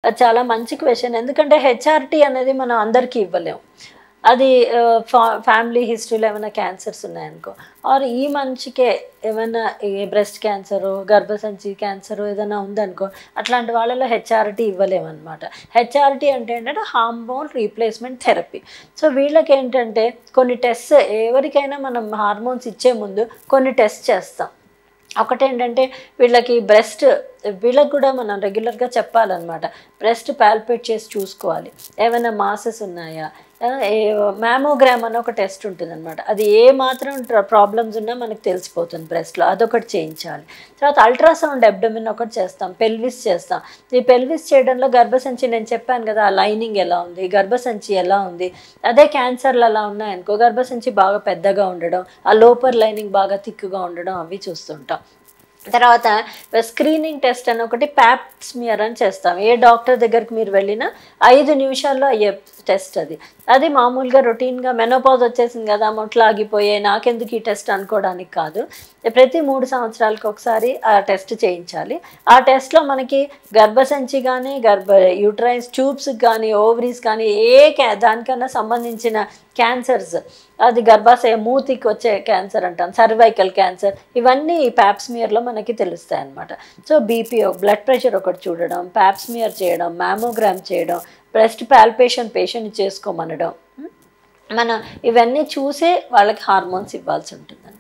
అది చాలా మంచి క్వశ్చన్ ఎందుకంటే హెచ్ఆర్టీ అనేది మనం అందరికీ ఇవ్వలేము అది ఫ్యామిలీ హిస్టరీలో ఏమైనా క్యాన్సర్స్ ఉన్నాయనుకో ఆర్ ఈ మనిషికే ఏమైనా బ్రెస్ట్ క్యాన్సరు గర్భసంచి క్యాన్సరు ఏదైనా ఉందనుకో అట్లాంటి వాళ్ళలో హెచ్ఆర్టీ ఇవ్వలేమన్నమాట హెచ్ఆర్టీ అంటే ఏంటంటే హార్మోన్ రీప్లేస్మెంట్ థెరపీ సో వీళ్ళకి ఏంటంటే కొన్ని టెస్ట్ ఎవరికైనా మనం హార్మోన్స్ ఇచ్చే ముందు కొన్ని టెస్ట్ చేస్తాం ఒకటేంటంటే వీళ్ళకి బ్రెస్ట్ వీళ్ళకి కూడా మనం రెగ్యులర్గా చెప్పాలన్నమాట బ్రెస్ట్ పాల్పేట్ చేసి చూసుకోవాలి ఏమైనా మాసెస్ ఉన్నాయా మ్యామోగ్రామ్ అని ఒక టెస్ట్ ఉంటుంది అనమాట అది ఏ మాత్రం ప్రాబ్లమ్స్ ఉన్నా మనకు తెలిసిపోతుంది బ్రెస్ట్లో అదొకటి చేయించాలి తర్వాత అల్ట్రాసౌండ్ అబ్డమిన్ ఒకటి చేస్తాం పెల్విస్ చేస్తాం ఈ పెల్విస్ చేయడంలో గర్భసంచి నేను చెప్పాను కదా ఆ లైనింగ్ ఎలా ఉంది గర్భసంచి ఎలా ఉంది అదే క్యాన్సర్లు అలా ఉన్నాయనుకో గర్భసంచి బాగా పెద్దగా ఉండడం ఆ లోపర్ లైనింగ్ బాగా థిక్గా ఉండడం అవి చూస్తుంటాం తర్వాత స్క్రీనింగ్ టెస్ట్ అని ఒకటి ప్యాప్ స్మియర్ అని చేస్తాం ఏ డాక్టర్ దగ్గరికి మీరు వెళ్ళినా ఐదు నిమిషాల్లో అయ్యే టెస్ట్ అది అది మామూలుగా రొటీన్గా మెనోపాజ్ వచ్చేసింది కదా మొట్లు ఆగిపోయాయి నాకెందుకు ఈ టెస్ట్ అనుకోవడానికి కాదు ప్రతి మూడు సంవత్సరాలకు ఒకసారి ఆ టెస్ట్ చేయించాలి ఆ టెస్ట్లో మనకి గర్భసంచి కానీ గర్భ యూట్రైన్స్ ట్యూబ్స్ కానీ ఓవరీస్ కానీ ఏ క్యా దానికన్నా సంబంధించిన క్యాన్సర్స్ అది గర్భాశయ మూతికి వచ్చే క్యాన్సర్ అంటాం సర్వైకల్ క్యాన్సర్ ఇవన్నీ ఈ ప్యాప్స్మియర్లో మనకి తెలుస్తాయి అన్నమాట సో బీపీ బ్లడ్ ప్రెషర్ ఒకటి చూడడం ప్యాప్స్మియర్ చేయడం మ్యామోగ్రామ్ చేయడం బ్రెస్ట్ పాల్పేషన్ పేషెంట్ చేసుకోమనడం మనం ఇవన్నీ చూసే వాళ్ళకి హార్మోన్స్ ఇవ్వాల్సి ఉంటుంది